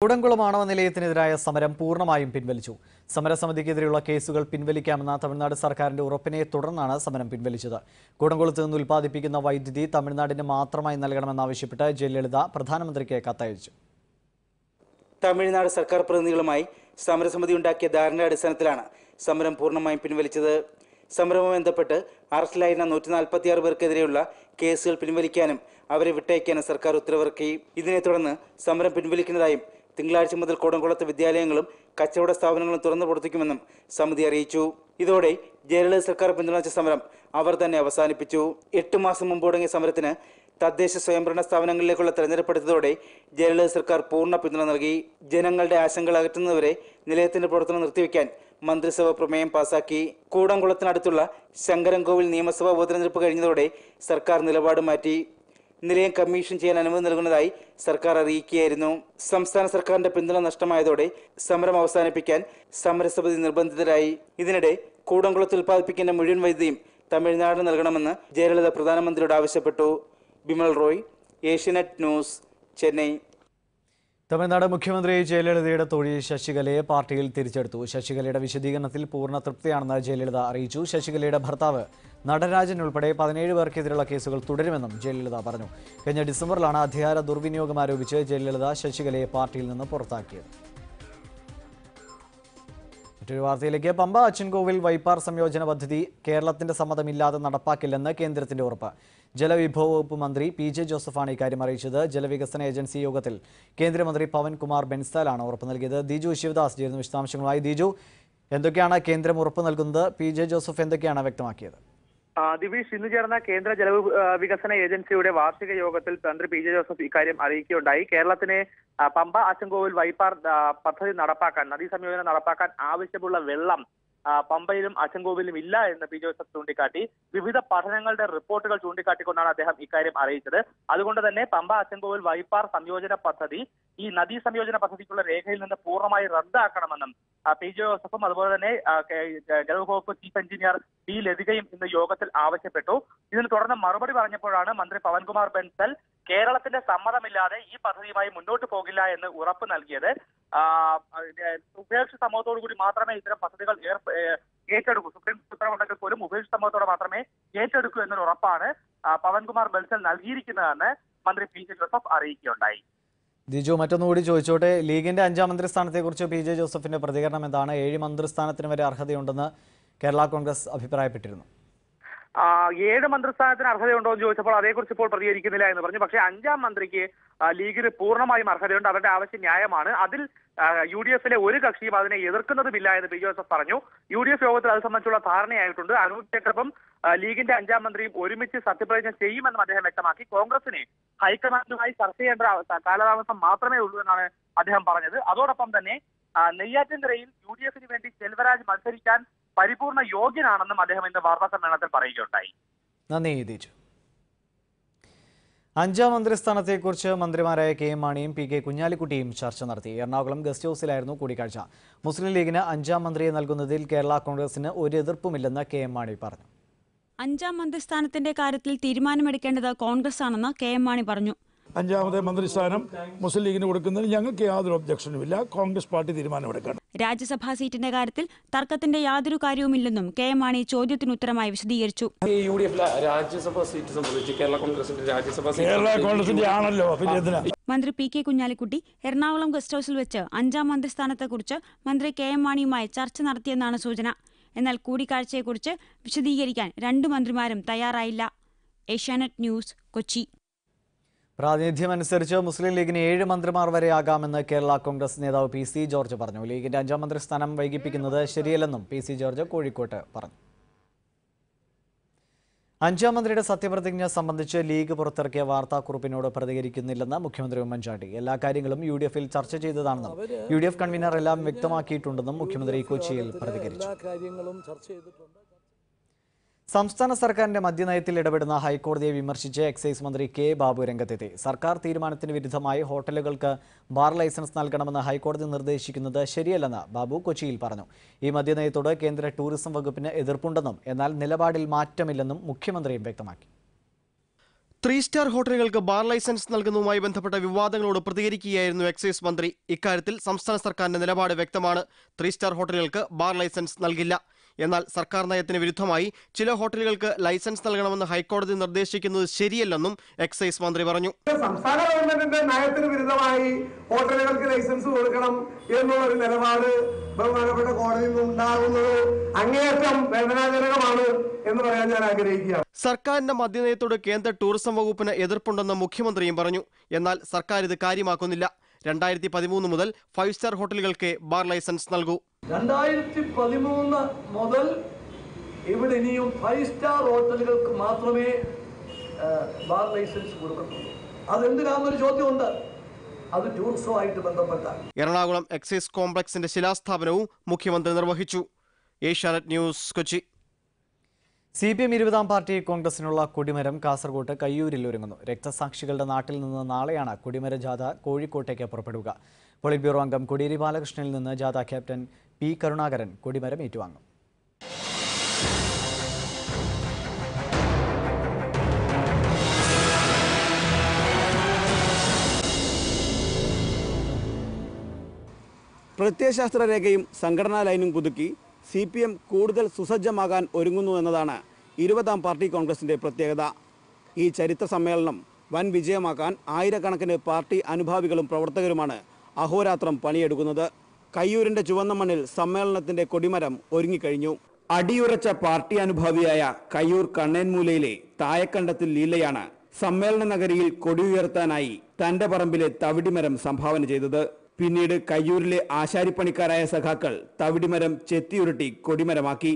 കൂടംകുളം ആണവ നിലയത്തിനെതിരായ സമരം പൂർണ്ണമായും പിൻവലിച്ചു സമരസമിതിക്കെതിരെയുള്ള കേസുകൾ പിൻവലിക്കാമെന്ന തമിഴ്നാട് സർക്കാരിന്റെ ഉറപ്പിനെ തുടർന്നാണ് സമരം പിൻവലിച്ചത് കൂടംകുളത്ത് നിന്ന് ഉൽപ്പാദിപ്പിക്കുന്ന വൈദ്യുതി തമിഴ്നാടിന് മാത്രമായി നൽകണമെന്നാവശ്യപ്പെട്ട് ജയലളിത പ്രധാനമന്ത്രിക്ക് കത്തയച്ചു തമിഴ്നാട് സർക്കാർ പ്രതിനിധികളുമായി സമരസമിതി ഉണ്ടാക്കിയ ധാരണയുടെ അടിസ്ഥാനത്തിലാണ് സമരം പൂർണ്ണമായും പിൻവലിച്ചത് സമരവുമായി ബന്ധപ്പെട്ട് അറസ്റ്റിലായിരുന്ന നൂറ്റി നാൽപ്പത്തി ആറ് പേർക്കെതിരെയുള്ള കേസുകൾ പിൻവലിക്കാനും അവരെ വിട്ടയക്കാനും സർക്കാർ ഉത്തരവിറക്കി ഇതിനെ തുടർന്ന് സമരം പിൻവലിക്കുന്നതായും തിങ്കളാഴ്ച മുതൽ കോടംകുളത്ത് വിദ്യാലയങ്ങളും കച്ചവട സ്ഥാപനങ്ങളും തുറന്നു പ്രവർത്തിക്കുമെന്നും സമിതി അറിയിച്ചു ഇതോടെ ജയലളിത സർക്കാർ പിന്തുണച്ച സമരം അവർ തന്നെ അവസാനിപ്പിച്ചു എട്ട് മാസം മുമ്പ് തുടങ്ങിയ സമരത്തിന് തദ്ദേശ സ്വയംഭരണ സ്ഥാപനങ്ങളിലേക്കുള്ള തെരഞ്ഞെടുപ്പെടുത്തതോടെ ജയലളിത സർക്കാർ പൂർണ്ണ പിന്തുണ നൽകി ജനങ്ങളുടെ ആശങ്കകൾ അകറ്റുന്നതുവരെ നിലയത്തിന്റെ പ്രവർത്തനം നിർത്തിവെക്കാൻ മന്ത്രിസഭ പ്രമേയം പാസാക്കി കൂടംകുളത്തിനടുത്തുള്ള ശങ്കരൻകോവിൽ നിയമസഭാ ഉപതെരഞ്ഞെടുപ്പ് കഴിഞ്ഞതോടെ സർക്കാർ നിലപാട് മാറ്റി നിലയം കമ്മീഷൻ ചെയ്യാൻ അനുമതി നൽകുന്നതായി സർക്കാർ അറിയിക്കുകയായിരുന്നു സംസ്ഥാന സർക്കാരിന്റെ പിന്തുണ നഷ്ടമായതോടെ സമരം അവസാനിപ്പിക്കാൻ സമരസമിതി നിർബന്ധിതരായി ഇതിനിടെ കൂടംകുളത്ത് ഉൽപ്പാദിപ്പിക്കേണ്ട മുഴുവൻ വൈദ്യുതിയും തമിഴ്നാടിന് നൽകണമെന്ന് ജയലളിത പ്രധാനമന്ത്രിയോട് ആവശ്യപ്പെട്ടു ബിമൽ റോയ് ഏഷ്യനെറ്റ് ന്യൂസ് ചെന്നൈ തമിഴ്നാട് മുഖ്യമന്ത്രി ജയലളിതയുടെ തൊഴിൽ ശശികലയെ പാർട്ടിയിൽ തിരിച്ചെടുത്തു ശശികലയുടെ വിശദീകരണത്തിൽ പൂർണ്ണ തൃപ്തിയാണെന്ന് ജയലളിത അറിയിച്ചു ശശികലയുടെ ഭർത്താവ് നടരാജൻ ഉൾപ്പെടെ പതിനേഴ് പേർക്കെതിരെയുള്ള കേസുകൾ തുടരുമെന്നും ജയലളിത പറഞ്ഞു കഴിഞ്ഞ ഡിസംബറിലാണ് അധികാര ദുർവിനിയോഗം ആരോപിച്ച് ജയലളിത ശശികലയെ പാർട്ടിയിൽ നിന്ന് പുറത്താക്കിയത് മറ്റൊരു വാർത്തയിലേക്ക് പമ്പ അച്ചൻകോവിൽ വൈപ്പാർ സംയോജന പദ്ധതി കേരളത്തിന്റെ സമ്മതമില്ലാതെ നടപ്പാക്കില്ലെന്ന് കേന്ദ്രത്തിന്റെ ഉറപ്പ് ജലവിഭവ വകുപ്പ് മന്ത്രി പി ജെ ജോസഫാണ് ഇക്കാര്യം അറിയിച്ചത് ജലവികസന ഏജൻസി യോഗത്തിൽ കേന്ദ്രമന്ത്രി പവൻകുമാർ ബെൻസാലാണ് ഉറപ്പ് നൽകിയത് ദിജു ശിവദാസ് ചേരുന്നു വിശദാംശങ്ങളുമായി ദിജു എന്തൊക്കെയാണ് കേന്ദ്രം ഉറപ്പ് നൽകുന്നത് പി ജെ ജോസഫ് എന്തൊക്കെയാണ് വ്യക്തമാക്കിയത് ആ, ദിവിഷ് ഇന്ന് ചേർന്ന കേന്ദ്ര ജല ആ, വികസന ഏജൻസിയുടെ വാർഷിക യോഗത്തിൽ മന്ത്രി പി ജെ ജോസഫ് ഇക്കാര്യം അറിയിക്കുകയുണ്ടായി കേരളത്തിന് ആ, പമ്പ ആച്ചൻകോവിൽ വൈപ്പാർ ആ, പദ്ധതി നടപ്പാക്കാൻ നദീ സംയോജനം നടപ്പാക്കാൻ ആവശ്യമുള്ള വെള്ളം ആ, പമ്പയിലും അച്ചൻകോവിലും ഇല്ല എന്ന് പി ജോസഫ് ചൂണ്ടിക്കാട്ടി വിവിധ പഠനങ്ങളുടെ റിപ്പോർട്ടുകൾ ചൂണ്ടിക്കാട്ടിക്കൊണ്ടാണ് അദ്ദേഹം ഇക്കാര്യം അറിയിച്ചത് അതുകൊണ്ട് തന്നെ പമ്പ അച്ചൻകോവിൽ വൈപ്പാർ സംയോജന പദ്ധതി ഈ നദീ സംയോജന പദ്ധതിക്കുള്ള രേഖയിൽ നിന്ന് പൂർണ്ണമായി റദ്ദാക്കണമെന്നും ആ, പി ജെ ജോസഫും അതുപോലെ തന്നെ ആ, കെ- ജലവകുപ്പ് ചീഫ് എഞ്ചിനീയർ പി ലതികയും ഇന്ന് യോഗത്തിൽ ആവശ്യപ്പെട്ടു ഇതിന് തുടർന്ന് മറുപടി പറഞ്ഞപ്പോഴാണ് മന്ത്രി പവൻകുമാർ ബെൻസൽ കേരളത്തിന്റെ സമ്മതമില്ലാതെ ഈ പദ്ധതിയുമായി മുന്നോട്ട് പോകില്ല എന്ന് ഉറപ്പ് നൽകിയത് ആ, ഏ, ഉപേക്ഷ സമൂഹത്തോടു കൂടി മാത്രമേ ഇത്തരം പദ്ധതികൾ ഏർപ്പ- ഏ, ഏറ്റെടുക്കൂ സുപ്രീം ഉത്തരവുണ്ടെങ്കിൽ പോലും ഉപേക്ഷ സമൂഹത്തോടെ മാത്രമേ ഏറ്റെടുക്കൂ എന്നൊരു ഉറപ്പാണ് ആ, പവൻകുമാർ ബെൻസൽ നൽകിയിരിക്കുന്നതെന്ന് മന്ത്രി പി ജെ ജോസഫ് അറിയിക്കുകയുണ്ടായി ദിജു മറ്റൊന്നുകൂടി ചോദിച്ചോട്ടെ ലീഗിന്റെ അഞ്ചാം മന്ത്രിസ്ഥാനത്തെക്കുറിച്ച് പി ജെ ജോസഫിന്റെ പ്രതികരണം എന്താണ് ഏഴ് മന്ത്രിസ്ഥാനത്തിന് വരെ അർഹതയുണ്ടെന്ന് കേരള കോൺഗ്രസ് അഭിപ്രായപ്പെട്ടിരുന്നു ആ, ഏഴ് മന്ത്രിസ്ഥാനത്തിന് അർഹതയുണ്ടോ എന്ന് ചോദിച്ചപ്പോൾ അതേക്കുറിച്ച് ഇപ്പോൾ പ്രതികരിക്കുന്നില്ല എന്ന് പറഞ്ഞു പക്ഷേ അഞ്ചാം മന്ത്രിക്ക് ആ, ലീഗിന് പൂർണ്ണമായും അർഹതയുണ്ട് അവരുടെ ആവശ്യം ന്യായമാണ് അതിൽ യു ഡി എഫിലെ ഒരു കക്ഷിയും അതിനെ എതിർക്കുന്നതുമില്ല എന്ന് പി ജോസഫ് പറഞ്ഞു യു ഡി എഫ് യോഗത്തിൽ അത് സംബന്ധിച്ചുള്ള ധാരണയായിട്ടുണ്ട് അനൂപ് ജേക്കബും ആ, ലീഗിന്റെ അഞ്ചാം മന്ത്രിയും ഒരുമിച്ച് സത്യപ്രതിജ്ഞ ചെയ്യുമെന്നും അദ്ദേഹം വ്യക്തമാക്കി കോൺഗ്രസിനെ ഹൈക്കമാൻഡുമായി ചർച്ച ചെയ്യേണ്ട ആ- കാലതാമസം മാത്രമേ ഉള്ളൂ എന്നാണ് അദ്ദേഹം പറഞ്ഞത് അതോടൊപ്പം തന്നെ ആ, നെയ്യാറ്റിൻകരയിൽ യു ഡി എഫിന് വേണ്ടി സെൽവരാജ് മത്സരിക്കാൻ പരിപൂർണ്ണ യോഗ്യനാണെന്നും അദ്ദേഹം ഇന്ന് വാർത്താ സമ്മേളനത്തിൽ പറയുകയുണ്ടായി നന്ദി ദിജു അഞ്ചാം മന്ത്രിസ്ഥാനത്തെക്കുറിച്ച് മന്ത്രിമാരായ കെ എം മാണിയും പി കെ കുഞ്ഞാലിക്കുട്ടിയും ചർച്ച നടത്തി എറണാകുളം ഗസ്റ്റ് ഹൗസിലായിരുന്നു കൂടിക്കാഴ്ച മുസ്ലിം ലീഗിന് അഞ്ചാം മന്ത്രിയെ നൽകുന്നതിൽ കേരള കോൺഗ്രസിന് ഒരു എതിർപ്പുമില്ലെന്ന് കെ എം മാണി പറഞ്ഞു അഞ്ചാം മന്ത്രിസ്ഥാനത്തിന്റെ കാര്യത്തിൽ തീരുമാനമെടുക്കേണ്ടത് കോൺഗ്രസ് ആണെന്ന് കെ എം മാണി പറഞ്ഞു അഞ്ചാമത്തെ മന്ത്രിസ്ഥാനം മുസ്ലിം ലീഗിന് കൊടുക്കുന്നതിന് ഞങ്ങൾക്ക് യാതൊരു ഒബ്ജക്ഷനുമില്ല കോൺഗ്രസ് പാർട്ടി തീരുമാനമെടുക്കണം രാജ്യസഭാ സീറ്റിന്റെ കാര്യത്തിൽ തർക്കത്തിന്റെ യാതൊരു കാര്യവുമില്ലെന്നും കെ എം മാണി ചോദ്യത്തിന് ഉത്തരമായി വിശദീകരിച്ചു ഈ യു ഡി എഫിലെ രാജ്യസഭാ സീറ്റ് സംബന്ധിച്ച് കേരള കോൺഗ്രസിന്റെ രാജ്യസഭാ സീറ്റ് കേരള കോൺഗ്രസിന്റെ ആണല്ലോ പിന്നെ എന്തിനാ മന്ത്രി P K Kunhalikutty Ernakulam guest ഹൌസിൽ വെച്ച് അഞ്ചാം മന്ത്രിസ്ഥാനത്തെക്കുറിച്ച് മന്ത്രി കെ എം മാണിയുമായി ചർച്ച നടത്തിയെന്നാണ് സൂചന എന്നാൽ കൂടിക്കാഴ്ചയെക്കുറിച്ച് വിശദീകരിക്കാൻ രണ്ടു മന്ത്രിമാരും തയ്യാറായില്ല ഏഷ്യാനെറ്റ് ന്യൂസ് കൊച്ചി പ്രാതിനിധ്യമനുസരിച്ച് മുസ്ലിം ലീഗിന് ഏഴ് മന്ത്രിമാർ വരെ ആകാമെന്ന് കേരള കോൺഗ്രസ് നേതാവ് പി സി ജോർജ് പറഞ്ഞു ലീഗിന്റെ അഞ്ചാം മന്ത്രിസ്ഥാനം വൈകിപ്പിക്കുന്നത് ശരിയല്ലെന്നും പി സി ജോർജ് കോഴിക്കോട്ട് പറഞ്ഞു അഞ്ചാം മന്ത്രിയുടെ സത്യപ്രതിജ്ഞ സംബന്ധിച്ച് ലീഗ് പുറത്തിറക്കിയ വാർത്താക്കുറിപ്പിനോട് പ്രതികരിക്കുന്നില്ലെന്ന് മുഖ്യമന്ത്രി ഉമ്മൻചാണ്ടി എല്ലാ കാര്യങ്ങളും യു ഡി എഫിൽ ചർച്ച ചെയ്തതാണെന്നും യു ഡി എഫ് കൺവീനർ എല്ലാം വ്യക്തമാക്കിയിട്ടുണ്ടെന്നും മുഖ്യമന്ത്രി കൊച്ചിയിൽ പ്രതികരിച്ചു കാര്യങ്ങളും ചർച്ച ചെയ്തിട്ടുണ്ട് സംസ്ഥാന സർക്കാരിന്റെ മദ്യനയത്തിൽ ഇടപെടുന്ന ഹൈക്കോടതിയെ വിമർശിച്ച് എക്സൈസ് മന്ത്രി കെ ബാബു രംഗത്തെത്തി സർക്കാർ തീരുമാനത്തിന് വിരുദ്ധമായി ഹോട്ടലുകൾക്ക് ബാർ ലൈസൻസ് നൽകണമെന്ന് ഹൈക്കോടതി നിർദ്ദേശിക്കുന്നത് ശരിയല്ലെന്ന് ബാബു കൊച്ചിയിൽ പറഞ്ഞു ഈ മദ്യനയത്തോട് കേന്ദ്ര ടൂറിസം വകുപ്പിന് എതിർപ്പുണ്ടെന്നും എന്നാൽ നിലപാടിൽ മാറ്റമില്ലെന്നും മുഖ്യമന്ത്രിയും വ്യക്തമാക്കി ത്രീ സ്റ്റാർ ഹോട്ടലുകൾക്ക് ബാർ ലൈസൻസ് നൽകുന്നതുമായി ബന്ധപ്പെട്ട വിവാദങ്ങളോട് പ്രതികരിക്കുകയായിരുന്നു എക്സൈസ് മന്ത്രി ഇക്കാര്യത്തിൽ സംസ്ഥാന സർക്കാരിന്റെ നിലപാട് വ്യക്തമാണ് ത്രീ സ്റ്റാർ ഹോട്ടലുകൾക്ക് ബാർ ലൈസൻസ് നൽകില്ല എന്നാൽ സർക്കാർ നയത്തിന് വിരുദ്ധമായി ചില ഹോട്ടലുകൾക്ക് ലൈസൻസ് നൽകണമെന്ന് ഹൈക്കോടതി നിർദ്ദേശിക്കുന്നത് ശരിയല്ലെന്നും എക്സൈസ് മന്ത്രി പറഞ്ഞു സംസ്ഥാന ഗവൺമെന്റിന്റെ നയത്തിന് വിരുദ്ധമായി ഹോട്ടലുകൾക്ക് ലൈസൻസ് കൊടുക്കണം എന്നുള്ള ഒരു നിലപാട് ബഹുമാനപ്പെട്ട കോടതിയിൽ നിന്ന് ഉണ്ടാകുന്നത് അങ്ങേയറ്റം വേദനാജനകമാണ് എന്ന് പറയാൻ ഞാൻ ആഗ്രഹിക്കുകയാണ് സർക്കാരിന്റെ മദ്യനയത്തോട് കേന്ദ്ര ടൂറിസം വകുപ്പിന് എതിർപ്പുണ്ടെന്ന് മുഖ്യമന്ത്രിയും പറഞ്ഞു എന്നാൽ സർക്കാർ ഇത് കാര്യമാക്കുന്നില്ല രണ്ടായിരത്തി പതിമൂന്ന് മുതൽ ഫൈവ് സ്റ്റാർ ഹോട്ടലുകൾക്ക് ബാർ ലൈസൻസ് നൽകൂ രണ്ടായിരത്തി പതിമൂന്ന് മുതൽ ഇവിടെ ഇനിയും ഫൈവ് സ്റ്റാർ ഹോട്ടലുകൾക്ക് മാത്രമേ ആ, ബാർ ലൈസൻസ് കൊടുക്കത്തുള്ളൂ അതെന്തിനാന്നൊരു ചോദ്യമുണ്ട് അത് ടൂറിസവുമായിട്ട് ബന്ധപ്പെട്ട എറണാകുളം എക്സൈസ് കോംപ്ലക്സിന്റെ ശിലാസ്ഥാപനവും മുഖ്യമന്ത്രി നിർവഹിച്ചു Asianet news Kochi C P M ഇരുപതാം പാർട്ടി കോൺഗ്രസിനുള്ള കൊടിമരം കാസർഗോട്ട് കയ്യൂരിൽ ഒരുങ്ങുന്നു രക്തസാക്ഷികളുടെ നാട്ടിൽ നിന്ന് നാളെയാണ് കൊടിമര ജാഥ കോഴിക്കോട്ടേക്ക് പുറപ്പെടുക പോളിറ്റ് ബ്യൂറോ അംഗം കൊടിയേരി ബാലകൃഷ്ണനിൽ നിന്ന് ജാഥ ക്യാപ്റ്റൻ പി കരുണാകരൻ കൊടിമരം ഏറ്റുവാങ്ങും പ്രത്യയശാസ്ത്ര രേഖയും സംഘടനാ ലൈനും പുതുക്കി സി പി എം കൂടുതൽ സുസജ്ജമാകാൻ ഒരുങ്ങുന്നു എന്നതാണ് ഇരുപതാം പാർട്ടി കോൺഗ്രസിൻ്റെ പ്രത്യേകത ഈ ചരിത്ര സമ്മേളനം വൻ വിജയമാക്കാൻ ആയിരക്കണക്കിന് പാർട്ടി അനുഭാവികളും പ്രവർത്തകരുമാണ് അഹോരാത്രം പണിയെടുക്കുന്നത് കയ്യൂരിൻ്റെ ചുവന്ന മണ്ണിൽ സമ്മേളനത്തിൻ്റെ കൊടിമരം ഒരുങ്ങിക്കഴിഞ്ഞു അടിയുറച്ച പാർട്ടി അനുഭാവിയായ കയ്യൂർ കണ്ണേൻമൂലയിലെ തായക്കണ്ടത്തിൽ ലീലയാണ് സമ്മേളന നഗരിയിൽ കൊടി ഉയർത്താനായി തന്റെ പറമ്പിലെ തവിടിമരം സംഭാവന ചെയ്തത് പിന്നീട് കയ്യൂരിലെ ആശാരിപ്പണിക്കാരായ സഖാക്കൾ തവിടിമരം ചെത്തിയുരുട്ടി കൊടിമരമാക്കി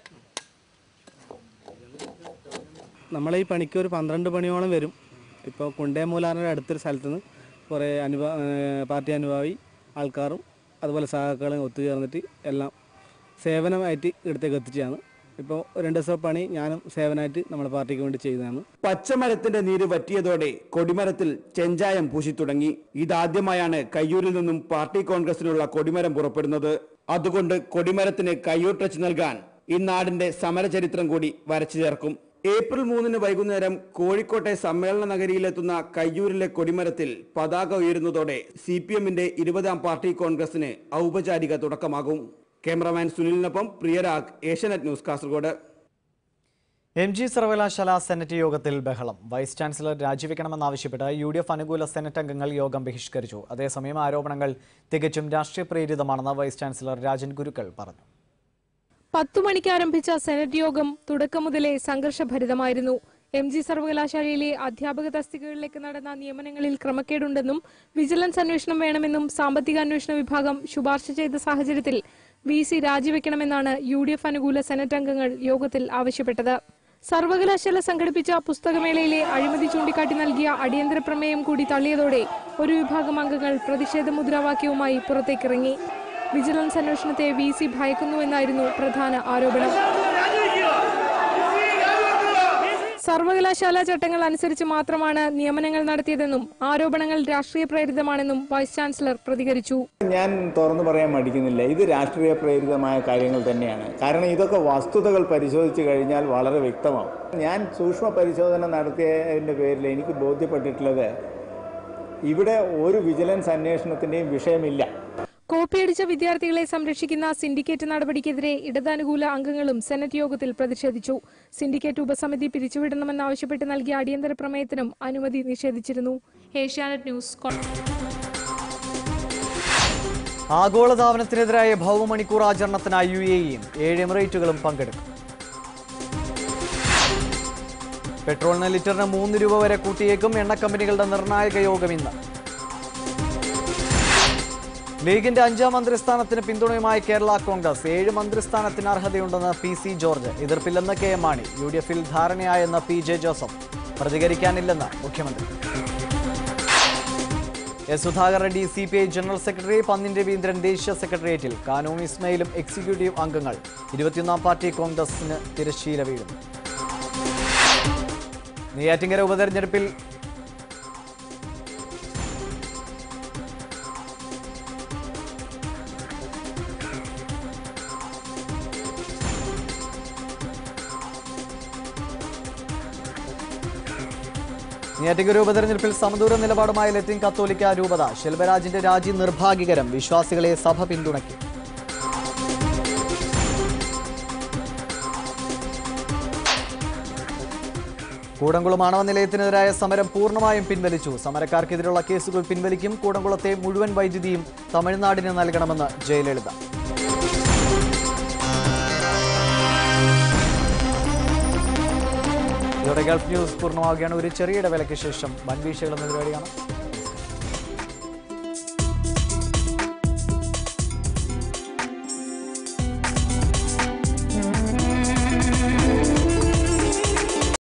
നമ്മളെ ഈ പണിക്ക് ഒരു പന്ത്രണ്ട് പണിയോളം വരും ഇപ്പോൾ കുണ്ടേമൂലാറിൻ്റെ അടുത്തൊരു സ്ഥലത്ത് നിന്ന് കുറേ അനുഭാ ഏഹ് പാർട്ടി അനുഭാവി ആൾക്കാരും അതുപോലെ സഹാക്കളും ഒത്തുചേർന്നിട്ട് എല്ലാം സേവനമായിട്ട് ഇടത്തേക്ക് എത്തിച്ചതാണ് ഇപ്പോൾ രണ്ട് ദിവസം പണി ഞാനും സേവനമായിട്ട് നമ്മുടെ പാർട്ടിക്ക് വേണ്ടി ചെയ്തതാണ് പച്ചമരത്തിന്റെ നീര് വറ്റിയതോടെ കൊടിമരത്തിൽ ചെഞ്ചായം പൂശി തുടങ്ങി ഇതാദ്യമായാണ് കയ്യൂരിൽ നിന്നും പാർട്ടി കോൺഗ്രസിനുള്ള കൊടിമരം പുറപ്പെടുന്നത് അതുകൊണ്ട് കൊടിമരത്തിന് കയ്യൂർ ടച്ച് നൽകാൻ ഈ നാടിന്റെ സമരചരിത്രം കൂടി വരച്ചു ചേർക്കും ഏപ്രിൽ മൂന്നിന് വൈകുന്നേരം കോഴിക്കോട്ടെ സമ്മേളന നഗരിയിലെത്തുന്ന കയ്യൂരിലെ കൊടിമരത്തിൽ പതാക ഉയരുന്നതോടെ സി പി എമ്മിന്റെ ഇരുപതാം പാർട്ടി കോൺഗ്രസിന് ഔപചാരിക തുടക്കമാകും ക്യാമറമാൻ സുനിലിനൊപ്പം Priyarag Asianet news Kasaragod M G സർവകലാശാല സെനറ്റ് യോഗത്തിൽ ബഹളം വൈസ് ചാൻസലർ രാജിവെക്കണമെന്നാവശ്യപ്പെട്ട് യു ഡി എഫ് അനുകൂല സെനറ്റ് അംഗങ്ങൾ യോഗം ബഹിഷ്കരിച്ചു അതേസമയം ആരോപണങ്ങൾ തികച്ചും രാഷ്ട്രീയ പ്രേരിതമാണെന്ന് വൈസ് ചാൻസലർ രാജൻ ഗുരുക്കൾ പറഞ്ഞു പത്തു മണിക്ക് ആരംഭിച്ച സെനറ്റ് യോഗം തുടക്കം മുതലേ സംഘർഷഭരിതമായിരുന്നു എം ജി സർവകലാശാലയിലെ അധ്യാപക തസ്തികകളിലേക്ക് നടന്ന നിയമനങ്ങളിൽ ക്രമക്കേടുണ്ടെന്നും വിജിലൻസ് അന്വേഷണം വേണമെന്നും സാമ്പത്തിക അന്വേഷണ വിഭാഗം ശുപാർശ ചെയ്ത സാഹചര്യത്തിൽ വി സി രാജിവെക്കണമെന്നാണ് യു ഡി എഫ് അനുകൂല സെനറ്റ് അംഗങ്ങൾ യോഗത്തിൽ ആവശ്യപ്പെട്ടത് സർവകലാശാല സംഘടിപ്പിച്ച പുസ്തകമേളയിലെ അഴിമതി ചൂണ്ടിക്കാട്ടി നൽകിയ അടിയന്തര പ്രമേയം കൂടി തള്ളിയതോടെ ഒരു വിഭാഗം അംഗങ്ങൾ പ്രതിഷേധ മുദ്രാവാക്യവുമായി പുറത്തേക്കിറങ്ങി വിജിലൻസ് അന്വേഷണത്തെ വി സി ഭയക്കുന്നുവെന്നായിരുന്നു പ്രധാന ആരോപണം സർവകലാശാല ചട്ടങ്ങൾ അനുസരിച്ച് മാത്രമാണ് നിയമനങ്ങൾ നടത്തിയതെന്നും ആരോപണങ്ങൾ രാഷ്ട്രീയ പ്രേരിതമാണെന്നും വൈസ് ചാൻസലർ പ്രതികരിച്ചു ഞാൻ തുറന്നു പറയാൻ മടിക്കുന്നില്ല ഇത് രാഷ്ട്രീയ പ്രേരിതമായ കാര്യങ്ങൾ തന്നെയാണ് കാരണം ഇതൊക്കെ വസ്തുതകൾ പരിശോധിച്ച് കഴിഞ്ഞാൽ വളരെ വ്യക്തമാവും ഞാൻ സൂക്ഷ്മ പരിശോധന നടത്തിയതിൻ്റെ പേരിൽ എനിക്ക് ബോധ്യപ്പെട്ടിട്ടുള്ളത് ഇവിടെ ഒരു വിജിലൻസ് അന്വേഷണത്തിൻ്റെയും വിഷയമില്ല കോപ്പിയടിച്ച വിദ്യാർത്ഥികളെ സംരക്ഷിക്കുന്ന സിൻഡിക്കേറ്റ് നടപടിക്കെതിരെ ഇടതാനുകൂല അംഗങ്ങളും സെനറ്റ് യോഗത്തിൽ പ്രതിഷേധിച്ചു സിൻഡിക്കേറ്റ് ഉപസമിതി പിരിച്ചുവിടണമെന്നാവശ്യപ്പെട്ട് നൽകിയ അടിയന്തര പ്രമേയത്തിനും അനുമതി നിഷേധിച്ചിരുന്നു ഏഷ്യാനെറ്റ് ന്യൂസ് ആഗോളതാപനത്തിനെതിരായ ഭൗമമണിക്കൂർ ആചരണത്തിനായി യു എ ഇയും ഏഴ് എമിറേറ്റുകളും പങ്കെടുക്കും പെട്രോളിന് ലിറ്ററിന് മൂന്ന് രൂപ വരെ കൂട്ടിയേക്കും എണ്ണ കമ്പനികളുടെ നിർണായക യോഗം ഇന്ന് ലീഗിന്റെ അഞ്ചാം മന്ത്രിസ്ഥാനത്തിന് പിന്തുണയുമായി കേരള കോൺഗ്രസ് ഏഴ് മന്ത്രിസ്ഥാനത്തിന് അർഹതയുണ്ടെന്ന് പി സി ജോർജ് എതിർപ്പില്ലെന്ന് K M Mani U D എഫിൽ ധാരണയായെന്ന് പി ജെ ജോസഫ് പ്രതികരിക്കാനില്ലെന്ന് മുഖ്യമന്ത്രി S Sudhakar Reddy C P I general secretary Pannian Raveendran ദേശീയ സെക്രട്ടേറിയറ്റിൽ കാനൂൺ ഇസ്മയിലും എക്സിക്യൂട്ടീവ് അംഗങ്ങൾ ഇരുപത്തിയൊന്നാം പാർട്ടി കോൺഗ്രസിന് തിരശ്ശീല വീഴുന്നു നെയ്യാറ്റിങ്കര ഉപതെരഞ്ഞെടുപ്പിൽ നെയ്യാറ്റിൻകര ഉപതെരഞ്ഞെടുപ്പിൽ സമദൂര നിലപാടുമായി ലത്തീൻ കത്തോലിക്ക രൂപത ശെൽബരാജിന്റെ രാജി നിർഭാഗ്യകരം വിശ്വാസികളെ സഭ പിന്തുണയ്ക്കും കൂടംകുളം ആണവ നിലയത്തിനെതിരായ സമരം പൂർണ്ണമായും പിൻവലിച്ചു സമരക്കാർക്കെതിരെയുള്ള കേസുകൾ പിൻവലിക്കും കൂടംകുളത്തെ മുഴുവൻ വൈദ്യുതിയും തമിഴ്നാടിന് നൽകണമെന്ന് ജയലളിത ഇതോടെ ഗൾഫ് ന്യൂസ് പൂർണ്ണമാവുകയാണ് ഒരു ചെറിയ ഇടവേളയ്ക്ക് ശേഷം വൻവീഴ്ചകൾ എന്ന പരിപാടിയാണ്